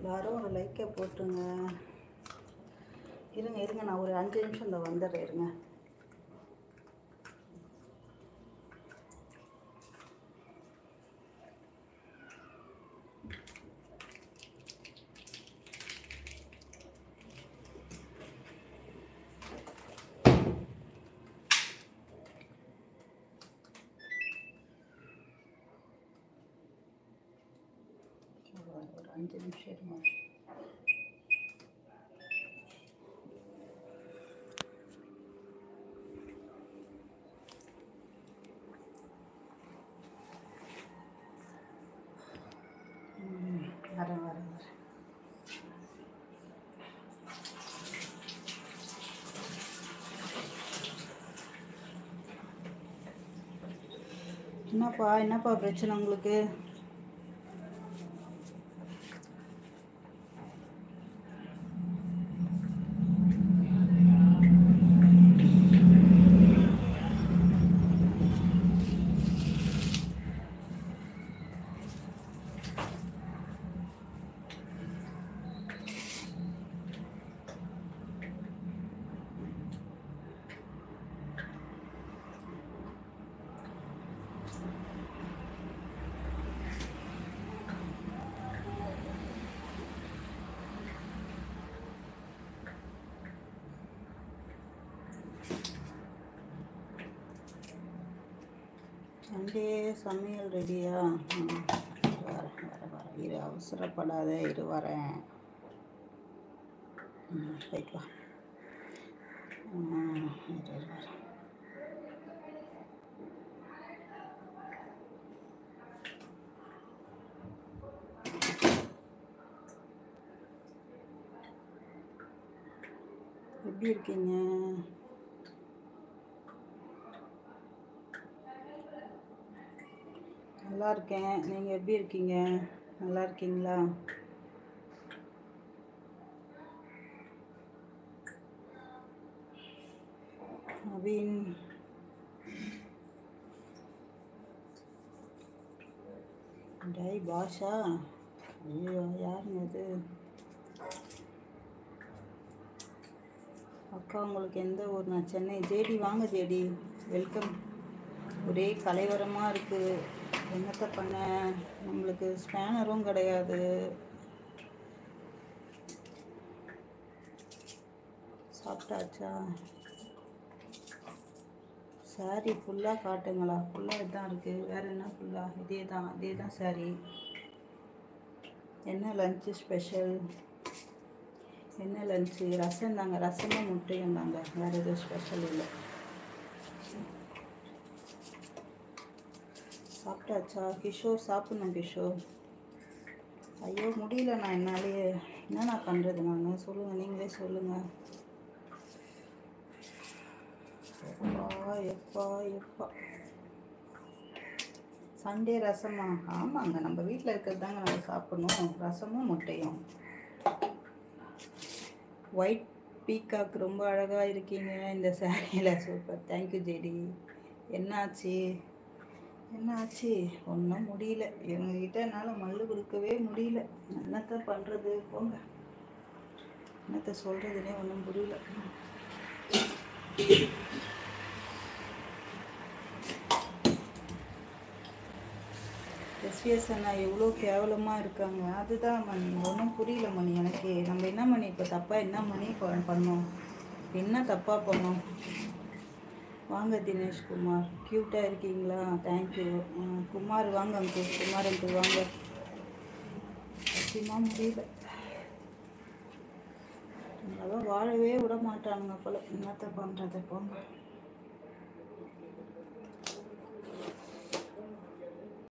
எல்லாரும் ஒரு லைக்கை போட்டுருங்க இருங்க இருங்க நான் ஒரு அஞ்சு நிமிஷம் இந்த வந்துடுறேன் இருங்க ஒரு அஞ்சு நிமிஷம் இருங்க ம், வரேன் வரேன் வரேன் என்னப்பா என்னப்பா பிரச்சனை உங்களுக்கு சண்டே சமையல் ரெடியா ம், வரேன் வரேன் வரேன் இரு அவசரப்படாத இரு வரேன் ம், போயிட்டு வா ம், இரு இரு வரேன் எப்படி இருக்கீங்க நல்லா இருக்கேன் நீங்கள் எப்படி இருக்கீங்க நல்லா இருக்கீங்களா நவீன் டேய் பாஷா ஐயோ யாருங்க அது அக்கா உங்களுக்கு எந்த ஊர் நான் சென்னை ஜேடி வாங்க ஜேடி வெல்கம் ஒரே கலைவரமாக இருக்குது என்னத்த பண்ண நம்மளுக்கு ஸ்பேனரும் கிடையாது சாப்பிட்டாச்சா சாரி ஃபுல்லாக காட்டுங்களா ஃபுல்லாக இதுதான் இருக்குது வேறு என்ன ஃபுல்லாக இதே தான் இதே தான் சாரி என்ன லஞ்சு ஸ்பெஷல் என்ன லஞ்சு ரசம் தாங்க ரசமும் முட்டையும் தாங்க வேறு எதுவும் ஸ்பெஷல் இல்லை சாப்பிட்டாச்சா கிஷோர் சாப்பிட்ணும் கிஷோர் ஐயோ முடியல நான் என்னாலேயே என்ன நான் பண்ணுறது நான் சொல்லுங்கள் நீங்களே சொல்லுங்கள் எப்பா எப்பா எப்பா சண்டே ரசமா ஆமாங்க நம்ம வீட்டில் இருக்கிறது தாங்க நம்ம சாப்பிடணும் ரசமும் முட்டையும் ஒயிட் பீகாக் ரொம்ப அழகாக இருக்கீங்க இந்த சாரியில் சூப்பர் தேங்க்யூ ஜெடி என்னாச்சு என்னாச்சு ஒன்றும் முடியல எங்ககிட்ட என்னால் மல்லு கொடுக்கவே முடியல என்னத்த பண்ணுறது போங்க என்னத்த சொல்கிறதுனே ஒன்றும் புரியல எஸ்விஎஸ் அண்ணா எவ்வளோ கேவலமாக இருக்காங்க அதுதான் மணி ஒன்றும் புரியல மணி எனக்கு நம்ம என்ன மணி இப்போ தப்பாக என்ன மணி ப- பண்ணோம் என்ன தப்பாக பண்ணோம் வாங்க தினேஷ் குமார் க்யூட்டாக இருக்கீங்களா தேங்க்யூ குமார் வாங்க அங்கிள் குமார் அங்கிள் வாங்க சத்தியமாக முடியல அதெல்லாம் வாழவே விட மாட்டானுங்க போல என்னத்த பண்ணுறது போங்க